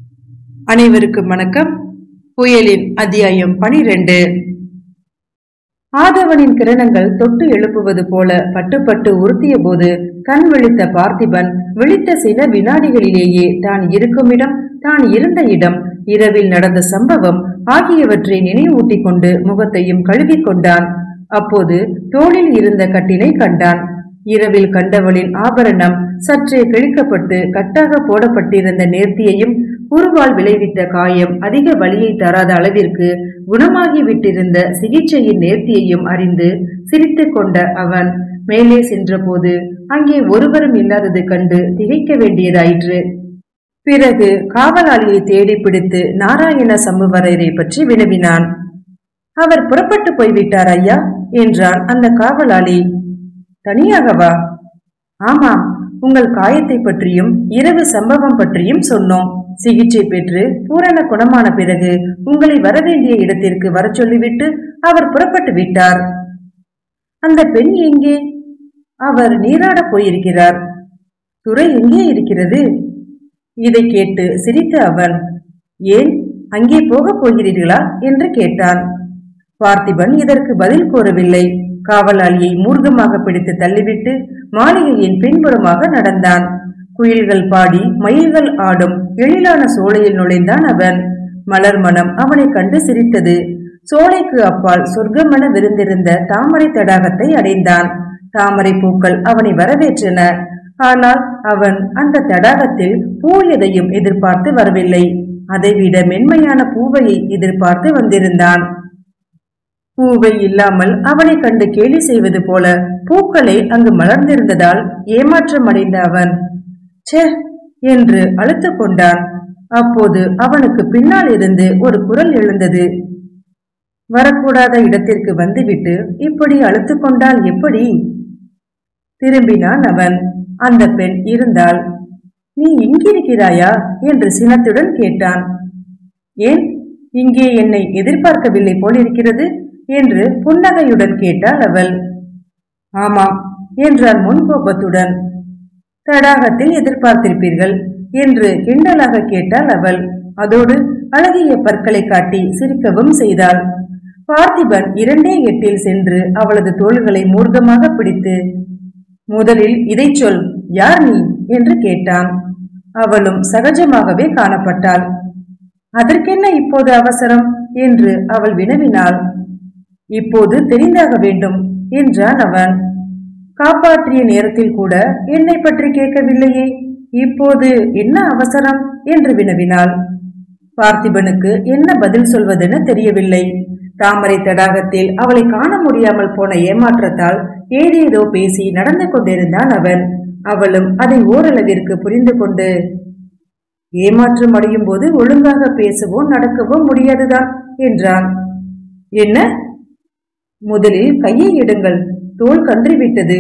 அனைவருக்கும் வணக்கம் புயலின் அத்தியாயம் பனிரெண்டு ஆதவனின் கிரணங்கள் தொட்டு எழுப்புவது போல பட்டுப்பட்டு உறுத்திய போது கண் விழித்த பார்த்திபன் விழித்த சில வினாடிகளிலேயே தான் இருக்கும் இடம் தான் இருந்த இடம் இரவில் நடந்த சம்பவம் ஆகியவற்றை நினைவூட்டிக் கொண்டு முகத்தையும் கழுவிக் கொண்டான் அப்போது தோளில் இருந்த கட்டிலை கண்டான் இரவில் கண்டவளின் ஆபரணம் சற்றே கிழிக்கப்பட்டு கட்டாக போடப்பட்டிருந்த நேர்த்தியையும் குருவால் விளைவித்த காயம் அதிக வலியை தராத அளவிற்கு குணமாகி விட்டிருந்த சிகிச்சையின் நேர்த்தியையும் அறிந்து சிரித்துக் கொண்ட அவன் மேலே சென்றபோது அங்கே ஒருவரும் இல்லாதது கண்டு திகைக்க வேண்டியதாயிற்று பிறகு காவலாளியை தேடி பிடித்து நாராயண சம்புவரரை பற்றி வினவினான் அவர் புறப்பட்டு போய்விட்டார் ஐயா என்றான் அந்த காவலாளி தனியாகவா ஆமாம் உங்கள் காயத்தை பற்றியும் இரவு சம்பவம் பற்றியும் சொன்னோம் சிகிச்சை பெற்று பூரண குணமான பிறகு உங்களை வரவேண்டிய இடத்திற்கு வர சொல்லிவிட்டு அவர் புறப்பட்டு விட்டார் அந்த பெண் எங்கே அவர் நீராடப் போயிருக்கிறார் துறை எங்கே இருக்கிறது இதை கேட்டு சிரித்த அவன் ஏன் அங்கே போகப் போகிறீர்களா என்று கேட்டான் பார்த்திபன் இதற்கு பதில் கூறவில்லை காவலாளியை மூர்க்கமாக பிடித்து தள்ளிவிட்டு மாளிகையின் பின்புறமாக நடந்தான் குயில்கள் பாடி மயில்கள் ஆடும் எழிலான சோலையில் நுழைந்தான் அவன் மலர் மனம் அவனை கண்டு சிரித்தது சோலைக்கு அப்பால் சொர்க்கமென விருந்திருந்த தாமரை தடாகத்தை அடைந்தான் தாமரை பூக்கள் அவனை வரவேற்றன ஆனால் அவன் அந்த தடாகத்தில் பூ எதையும் எதிர்பார்த்து வரவில்லை அதைவிட மென்மையான பூவையை எதிர்பார்த்து வந்திருந்தான் பூவை இல்லாமல் அவனை கண்டு கேலி செய்வது போல பூக்களை அங்கு மலர்ந்திருந்ததால் ஏமாற்றம் அடைந்த அவன் ச்சே என்று அழுத்து கொண்டான் அப்போது அவனுக்கு பின்னால் இருந்து ஒரு குரல் எழுந்தது வரக்கூடாத இடத்திற்கு வந்துவிட்டு இப்படி அழுத்து கொண்டால் எப்படி திரும்பினான் அவன் அந்த பெண் இருந்தாள் நீ இங்கிருக்கிறாயா என்று சினத்துடன் கேட்டான் ஏன் இங்கே என்னை எதிர்பார்க்கவில்லை போலிருக்கிறது என்று புன்னகையுடன் கேட்டாள் அவள் ஆமாம் என்றார் முன்கோபத்துடன் தடாகத்தில் எதிர்பார்த்திருப்பீர்கள் என்று கிண்டலாக கேட்டாள் அவள் அதோடு அழகிய பற்களை காட்டி சிரிக்கவும் செய்தாள் பார்த்திபன் இரண்டே எட்டில் சென்று அவளது தோள்களை மூர்க்கமாக பிடித்து முதலில் இதை சொல் யார் நீ என்று கேட்டான் அவளும் சகஜமாகவே காணப்பட்டாள் அதற்கென்ன இப்போது அவசரம் என்று அவள் வினவினாள் இப்போது தெரிந்தாக வேண்டும் என்றான் அவன் காப்பாற்றிய நேரத்தில் கூட என்னை பற்றி கேட்கவில்லையே இப்போது என்ன அவசரம் என்று வினவினாள் பார்த்திபனுக்கு என்ன பதில் சொல்வதென தெரியவில்லை தாமரை தடாகத்தில் அவளை காண முடியாமல் போன ஏமாற்றத்தால் ஏதேதோ பேசி நடந்து கொண்டிருந்தான் அவன் அவளும் அதை ஓரளவிற்கு புரிந்து கொண்டு ஏமாற்றம் அடையும் போது ஒழுங்காக பேசவோ நடக்கவோ முடியாதுதான் என்றான் என்ன முதலில் கையை எடுங்கள் தோல் கன்றிவிட்டது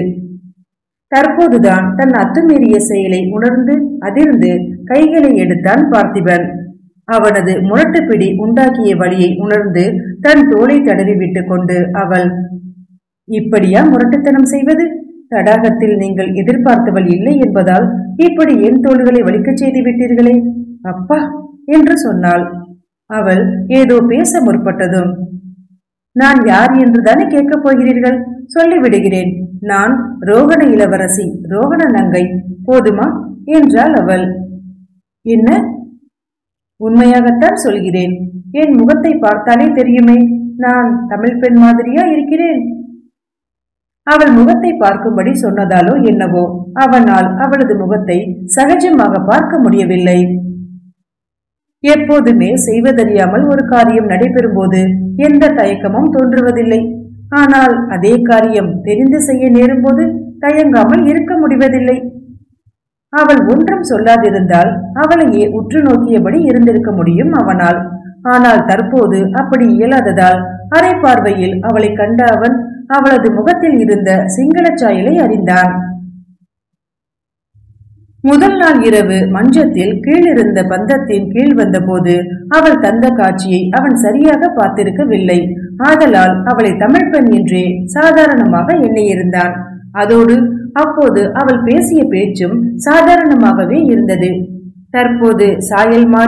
தற்போதுதான் தன் அத்துமீறிய செயலை உணர்ந்து அதிர்ந்து கைகளை எடுத்தான் பார்த்திபன் அவனது முரட்டு பிடி உண்டாக்கிய வழியை உணர்ந்து தன் தோலை தடவி விட்டு கொண்டு அவள் இப்படியா முரட்டுத்தனம் செய்வது தடாகத்தில் நீங்கள் எதிர்பார்த்தவள் இல்லை என்பதால் இப்படி என் தோள்களை வலிக்கச் செய்து விட்டீர்களே அப்பா என்று சொன்னாள் அவள் ஏதோ பேச முற்பட்டதும் நான் யார் என்று தானே கேட்கப் போகிறீர்கள் சொல்லிவிடுகிறேன் நான் ரோகண இளவரசி ரோகண நங்கை போதுமா என்றாள் அவள் என்ன உண்மையாகத்தான் சொல்கிறேன் என் முகத்தை பார்த்தாலே தெரியுமே நான் தமிழ் பெண் மாதிரியா இருக்கிறேன் அவள் முகத்தை பார்க்கும்படி சொன்னதாலோ என்னவோ அவனால் அவளது முகத்தை சகஜமாக பார்க்க முடியவில்லை எப்போதுமே செய்வதறியாமல் ஒரு காரியம் நடைபெறும் போது எந்த தயக்கமும் தோன்றுவதில்லை ஆனால் அதே காரியம் தெரிந்து செய்ய நேரும்போது தயங்காமல் இருக்க முடிவதில்லை அவள் ஒன்றும் சொல்லாதிருந்தால் அவளையே உற்று நோக்கியபடி இருந்திருக்க முடியும் அவனால் ஆனால் தற்போது அப்படி இயலாததால் அரை பார்வையில் அவளை கண்ட அவன் அவளது முகத்தில் இருந்த சிங்களச் சாயலை அறிந்தான் முதல் நாள் இரவு மஞ்சத்தில் கீழிருந்த பந்தத்தின் கீழ் வந்தபோது அவள் தந்த காட்சியை அவன் சரியாக பார்த்திருக்கவில்லை ஆதலால் அவளை தமிழ் பெண் என்றே சாதாரணமாக எண்ணியிருந்தான் அதோடு அப்போது அவள் பேசிய பேச்சும் சாதாரணமாகவே இருந்தது தற்போது சாயல் மாறி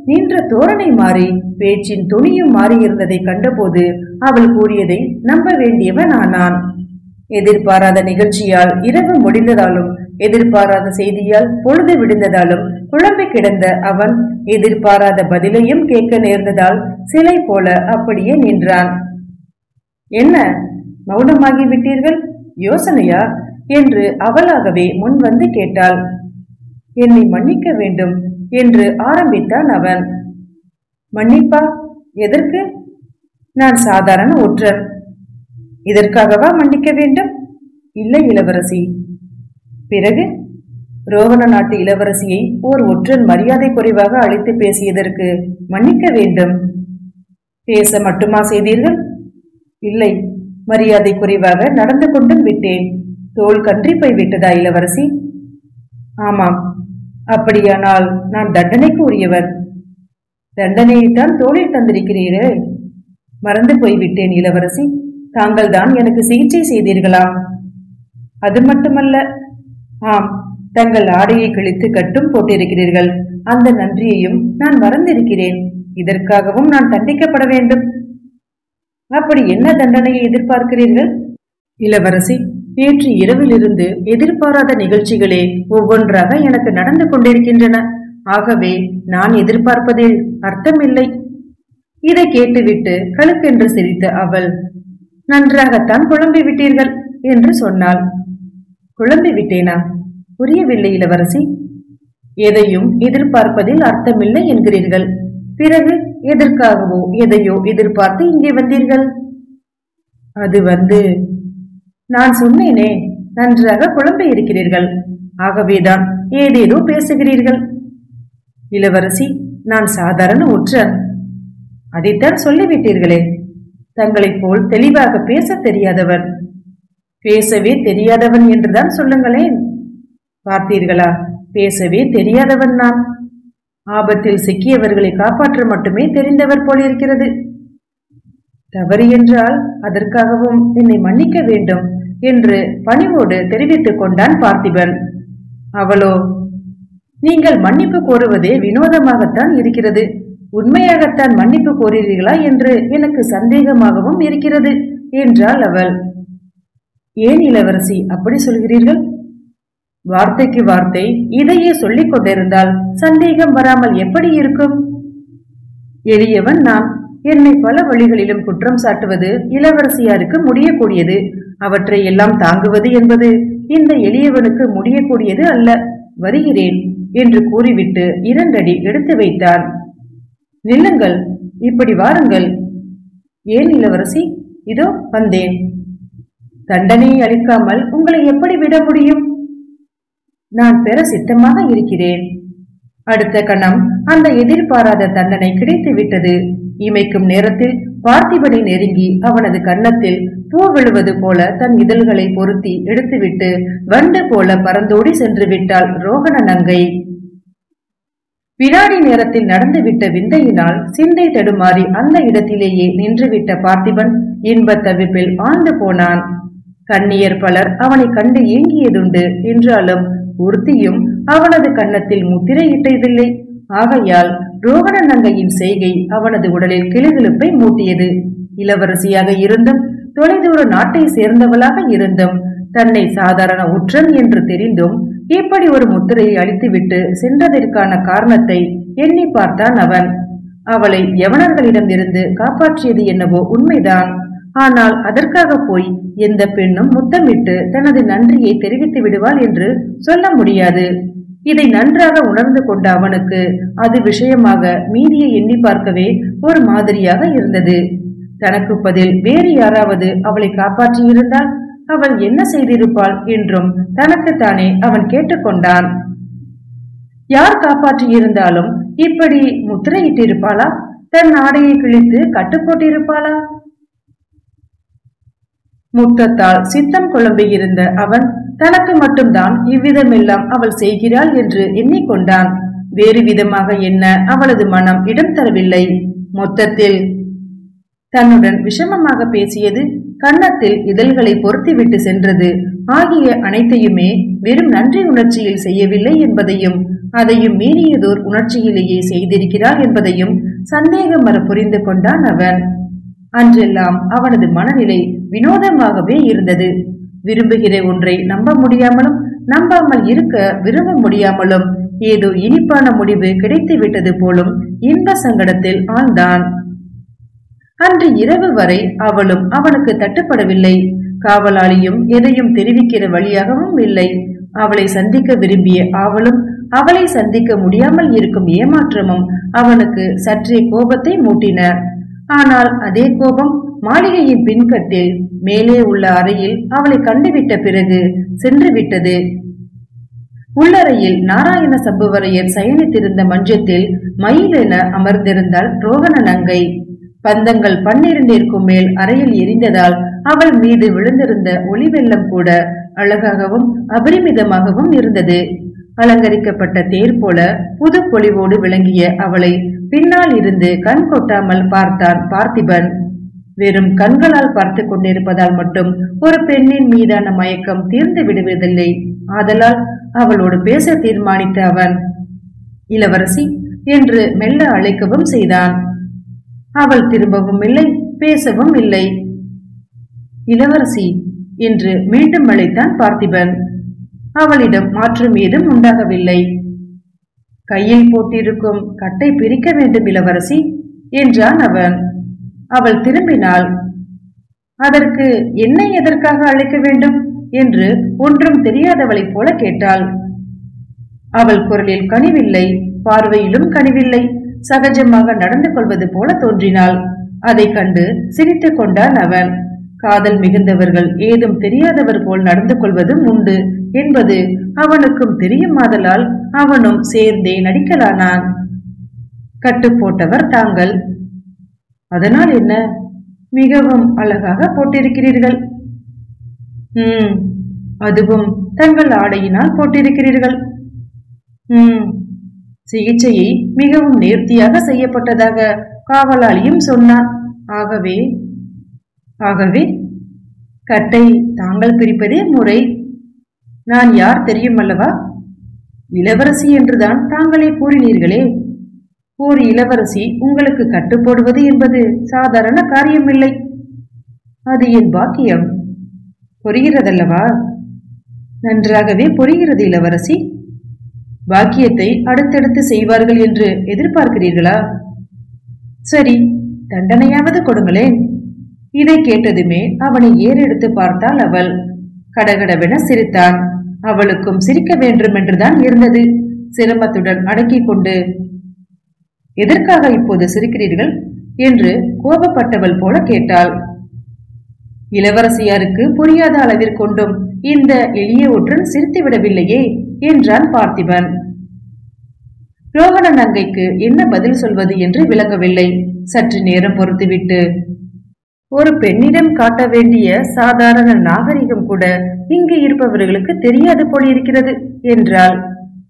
நின்ற தோரணை மாறி பேச்சின் துணியும் மாறியிருந்ததை கண்டபோது அவள் கூறியதை நம்ப வேண்டியவன் ஆனான் எதிர்பாராத நிகழ்ச்சியால் இரவு முடிந்ததாலும் எதிர்பாராத செய்தியால் பொழுது விடுந்ததாலும் குழம்பி கிடந்த அவன் எதிர்பாராத பதிலையும் கேட்க நேர்ந்ததால் சிலை போல அப்படியே நின்றான் என்ன மௌனமாகி விட்டீர்கள் யோசனையா என்று அவளாகவே முன் வந்து கேட்டாள் என்னை மன்னிக்க வேண்டும் என்று ஆரம்பித்தான் அவன் மன்னிப்பா எதற்கு நான் சாதாரண ஒற்றர் இதற்காகவா மன்னிக்க வேண்டும் இல்லை இளவரசி பிறகு ரோகண நாட்டு இளவரசியை ஓர் ஒற்றன் மரியாதை குறைவாக அழைத்து பேசியதற்கு மன்னிக்க வேண்டும் பேச மட்டுமா செய்தீர்கள் இல்லை மரியாதை குறைவாக நடந்து கொண்டும் விட்டேன் தோல் கன்றி போய் விட்டதா இளவரசி ஆமாம் அப்படியானால் நான் தண்டனைக்கு உரியவர் தண்டனையைத்தான் தோளில் தந்திருக்கிறீரே மறந்து போய்விட்டேன் இளவரசி தாங்கள் தான் எனக்கு சிகிச்சை செய்தீர்களாம் அது மட்டுமல்ல ஆம் தங்கள் ஆடையை கிழித்து கட்டும் போட்டிருக்கிறீர்கள் அந்த நன்றியையும் நான் மறந்திருக்கிறேன் இதற்காகவும் நான் தண்டிக்கப்பட வேண்டும் அப்படி என்ன தண்டனையை எதிர்பார்க்கிறீர்கள் இளவரசி நேற்று இரவிலிருந்து எதிர்பாராத நிகழ்ச்சிகளே ஒவ்வொன்றாக எனக்கு நடந்து கொண்டிருக்கின்றன ஆகவே நான் எதிர்பார்ப்பதில் அர்த்தமில்லை இதை கேட்டுவிட்டு கழுக்கென்று சிரித்த அவள் நன்றாகத்தான் குழம்பி விட்டீர்கள் என்று சொன்னாள் குழம்பி விட்டேனா புரியவில்லை இளவரசி எதையும் எதிர்பார்ப்பதில் அர்த்தமில்லை என்கிறீர்கள் பிறகு எதற்காகவோ எதையோ எதிர்பார்த்து இங்கே வந்தீர்கள் அது வந்து நான் சொன்னேனே நன்றாக குழம்பி இருக்கிறீர்கள் ஆகவேதான் ஏதேதோ பேசுகிறீர்கள் இளவரசி நான் சாதாரண ஒற்றன் அதைத்தான் சொல்லிவிட்டீர்களே தங்களைப் போல் தெளிவாக பேசத் தெரியாதவன் பேசவே தெரியாதவன் என்றுதான் சொல்லுங்களேன் பார்த்தீர்களா பேசவே தெரியாதவன் நான் ஆபத்தில் சிக்கியவர்களை காப்பாற்ற மட்டுமே தெரிந்தவர் போலிருக்கிறது தவறு என்றால் அதற்காகவும் என்னை மன்னிக்க வேண்டும் என்று பணிவோடு தெரிவித்துக் கொண்டான் பார்த்திபன் அவளோ நீங்கள் மன்னிப்பு கோருவதே வினோதமாகத்தான் இருக்கிறது உண்மையாகத்தான் மன்னிப்பு கோருகிறீர்களா என்று எனக்கு சந்தேகமாகவும் இருக்கிறது என்றாள் அவள் ஏன் இளவரசி அப்படி சொல்கிறீர்கள் வார்த்தைக்கு வார்த்தை இதையே சொல்லிக் கொண்டிருந்தால் சந்தேகம் வராமல் எப்படி இருக்கும் எளியவன் நான் என்னை பல வழிகளிலும் குற்றம் சாட்டுவது இளவரசியாருக்கு முடியக்கூடியது அவற்றை எல்லாம் தாங்குவது என்பது இந்த எளியவனுக்கு முடியக்கூடியது அல்ல வருகிறேன் என்று கூறிவிட்டு இரண்டடி எடுத்து வைத்தான் நில்லுங்கள் இப்படி வாருங்கள் ஏன் இளவரசி இதோ வந்தேன் தண்டனையை அளிக்காமல் உங்களை எப்படி விட முடியும் நான் பெற சித்தமாக இருக்கிறேன் அடுத்த கணம் அந்த எதிர்பாராத தண்டனை கிடைத்து விட்டது இமைக்கும் நேரத்தில் பார்த்திபனை நெருங்கி அவனது கன்னத்தில் பூ விழுவது போல தன் இதழ்களை பொருத்தி எடுத்துவிட்டு வண்டு போல பறந்தோடி சென்று விட்டாள் ரோகண நங்கை வினாடி நேரத்தில் நடந்துவிட்ட விந்தையினால் சிந்தை தடுமாறி அந்த இடத்திலேயே நின்றுவிட்ட பார்த்திபன் இன்பத் தவிப்பில் ஆழ்ந்து போனான் கண்ணியர் பலர் அவனை கண்டு ஏங்கியதுண்டு என்றாலும் ஒருத்தியும் அவனது கன்னத்தில் முத்திரையிட்டதில்லை ஆகையால் ரோகண நங்கையின் செய்கை அவனது உடலில் கிளுகிழுப்பை மூட்டியது இளவரசியாக இருந்தும் தொலைதூர நாட்டை சேர்ந்தவளாக இருந்தும் தன்னை சாதாரண உற்றன் என்று தெரிந்தும் இப்படி ஒரு முத்திரையை அளித்துவிட்டு சென்றதற்கான காரணத்தை எண்ணி பார்த்தான் அவன் அவளை யவனர்களிடமிருந்து காப்பாற்றியது என்னவோ உண்மைதான் ஆனால் அதற்காக போய் எந்த பெண்ணும் முத்தமிட்டு தனது நன்றியை தெரிவித்து விடுவாள் என்று சொல்ல முடியாது இதை நன்றாக உணர்ந்து கொண்ட அவனுக்கு அது விஷயமாக மீதியை எண்ணி பார்க்கவே ஒரு மாதிரியாக இருந்தது தனக்கு பதில் வேறு யாராவது அவளை காப்பாற்றியிருந்தால் அவள் என்ன செய்திருப்பாள் என்றும் தனக்குத்தானே அவன் கேட்டுக்கொண்டான் யார் காப்பாற்றியிருந்தாலும் இப்படி முத்திரையிட்டிருப்பாளா தன் ஆடையை கிழித்து கட்டு போட்டிருப்பாளா முத்தத்தால் சித்தம் குழம்பியிருந்த அவன் தனக்கு மட்டும்தான் இவ்விதமெல்லாம் அவள் செய்கிறாள் என்று எண்ணிக்கொண்டான் வேறு விதமாக என்ன அவளது மனம் இடம் தரவில்லை மொத்தத்தில் தன்னுடன் விஷமமாக பேசியது கன்னத்தில் இதழ்களை பொருத்திவிட்டு சென்றது ஆகிய அனைத்தையுமே வெறும் நன்றி உணர்ச்சியில் செய்யவில்லை என்பதையும் அதையும் மீறியதோர் உணர்ச்சியிலேயே செய்திருக்கிறாள் என்பதையும் சந்தேகமர புரிந்து கொண்டான் அவன் அன்றெல்லாம் அவனது மனநிலை வினோதமாகவே இருந்தது விரும்புகிற ஒன்றை நம்ப முடியாமலும் நம்பாமல் இருக்க விரும்ப முடியாமலும் ஏதோ இனிப்பான முடிவு கிடைத்து விட்டது போலும் இன்ப சங்கடத்தில் ஆழ்ந்தான் அன்று இரவு வரை அவளும் அவனுக்கு தட்டுப்படவில்லை காவலாளியும் எதையும் தெரிவிக்கிற வழியாகவும் இல்லை அவளை சந்திக்க விரும்பிய ஆவலும் அவளை சந்திக்க முடியாமல் இருக்கும் ஏமாற்றமும் அவனுக்கு சற்றே கோபத்தை மூட்டின ஆனால் அதே கோபம் மாளிகையின் பின்கட்டில் மேலே உள்ள அறையில் அவளை கண்டுவிட்ட பிறகு சென்று விட்டது உள்ளறையில் நாராயண சம்புவரையர் சயனித்திருந்த மஞ்சத்தில் மயிலென அமர்ந்திருந்தாள் ரோகண நங்கை பந்தங்கள் பன்னிரண்டிற்கும் மேல் அறையில் எரிந்ததால் அவள் மீது விழுந்திருந்த ஒளி வெள்ளம் கூட அழகாகவும் அபரிமிதமாகவும் இருந்தது அலங்கரிக்கப்பட்ட தேர் போல புது பொலிவோடு விளங்கிய அவளை பின்னால் இருந்து கண் கொட்டாமல் பார்த்தான் பார்த்திபன் வெறும் கண்களால் பார்த்து கொண்டிருப்பதால் மட்டும் ஒரு பெண்ணின் மீதான மயக்கம் தீர்ந்து விடுவதில்லை ஆதலால் அவளோடு பேச தீர்மானித்த அவன் இளவரசி என்று மெல்ல அழைக்கவும் செய்தான் அவள் திரும்பவும் இல்லை பேசவும் இல்லை இளவரசி என்று மீண்டும் அழைத்தான் பார்த்திபன் அவளிடம் மாற்றம் ஏதும் உண்டாகவில்லை கையில் போட்டிருக்கும் கட்டை பிரிக்க வேண்டும் இளவரசி என்றான் அவன் அவள் திரும்பினாள் அதற்கு என்னை எதற்காக அழைக்க வேண்டும் என்று ஒன்றும் தெரியாதவளைப் போல கேட்டாள் அவள் குரலில் கனிவில்லை பார்வையிலும் கனிவில்லை சகஜமாக நடந்து கொள்வது போல தோன்றினாள் அதைக் கண்டு சிரித்துக் கொண்டான் அவன் காதல் மிகுந்தவர்கள் ஏதும் தெரியாதவர் போல் நடந்து கொள்வதும் உண்டு என்பது அவனுக்கும் தெரியுமாதலால் அவனும் சேர்ந்தே நடிக்கலானான் கட்டு போட்டவர் தாங்கள் அதனால் என்ன மிகவும் அழகாக போட்டிருக்கிறீர்கள் ம் அதுவும் தங்கள் ஆடையினால் போட்டிருக்கிறீர்கள் ம் சிகிச்சையை மிகவும் நேர்த்தியாக செய்யப்பட்டதாக காவலாளியும் சொன்னான் ஆகவே ஆகவே கட்டை தாங்கள் பிரிப்பதே முறை நான் யார் தெரியும் அல்லவா இளவரசி என்றுதான் தாங்களே கூறினீர்களே ஒரு இளவரசி உங்களுக்கு கட்டு போடுவது என்பது சாதாரண காரியமில்லை அது என் பாக்கியம் புரிகிறதல்லவா நன்றாகவே புரிகிறது இளவரசி பாக்கியத்தை அடுத்தடுத்து செய்வார்கள் என்று எதிர்பார்க்கிறீர்களா சரி தண்டனையாவது கொடுங்களேன் இதை கேட்டதுமே அவனை ஏறெடுத்து பார்த்தாள் அவள் கடகடவென சிரித்தான் அவளுக்கும் சிரிக்க வேண்டும் என்றுதான் இருந்தது சிரமத்துடன் அடக்கிக் கொண்டு எதற்காக இப்போது சிரிக்கிறீர்கள் என்று கோபப்பட்டவள் போல கேட்டாள் இளவரசியாருக்கு புரியாத அளவிற்கொண்டும் இந்த எளிய ஒற்றன் சிரித்து விடவில்லையே என்றான் பார்த்திபன் ரோகண நங்கைக்கு என்ன பதில் சொல்வது என்று விளங்கவில்லை சற்று நேரம் பொறுத்துவிட்டு ஒரு பெண்ணிடம் காட்ட வேண்டிய சாதாரண நாகரிகம் கூட இங்கு இருப்பவர்களுக்கு தெரியாது போலிருக்கிறது என்றாள்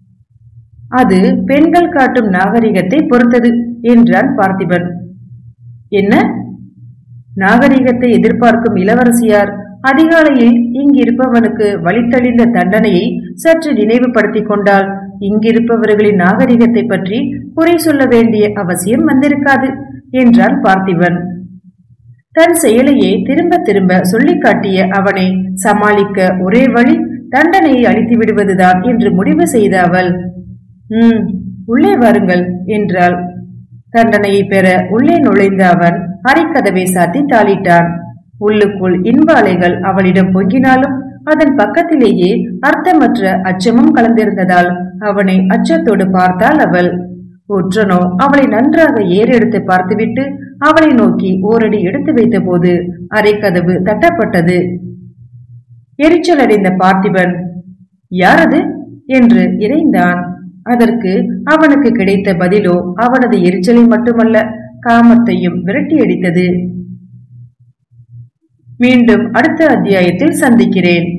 அது பெண்கள் காட்டும் நாகரிகத்தை பொறுத்தது என்றான் பார்த்திபன் என்ன நாகரிகத்தை எதிர்பார்க்கும் இளவரசியார் அதிகாலையில் இங்கிருப்பவனுக்கு வழித்தளிந்த தண்டனையை சற்று நினைவுபடுத்திக் கொண்டால் இங்கிருப்பவர்களின் நாகரிகத்தை பற்றி குறை சொல்ல வேண்டிய அவசியம் வந்திருக்காது என்றான் பார்த்திபன் தன் செயலையே திரும்ப திரும்ப சொல்லிக் காட்டிய அவனை சமாளிக்க ஒரே வழி தண்டனையை அளித்து விடுவதுதான் என்று முடிவு செய்த அவள் ம் உள்ளே வாருங்கள் என்றாள் தண்டனையை பெற உள்ளே நுழைந்த அவன் அரைக்கதவை சாத்தி தாளிட்டான் உள்ளுக்குள் இன்ப அலைகள் அவளிடம் பொங்கினாலும் அதன் பக்கத்திலேயே அர்த்தமற்ற அச்சமும் கலந்திருந்ததால் அவனை அச்சத்தோடு பார்த்தாள் அவள் ஒற்றனோ அவளை நன்றாக ஏறெடுத்து பார்த்துவிட்டு அவளை நோக்கி ஓரடி எடுத்து வைத்தபோது அரைக்கதவு தட்டப்பட்டது எரிச்சல் அடைந்த பார்த்திபன் யாரது என்று இறைந்தான் அதற்கு அவனுக்கு கிடைத்த பதிலோ அவனது எரிச்சலை மட்டுமல்ல காமத்தையும் விரட்டியடித்தது மீண்டும் அடுத்த அத்தியாயத்தில் சந்திக்கிறேன்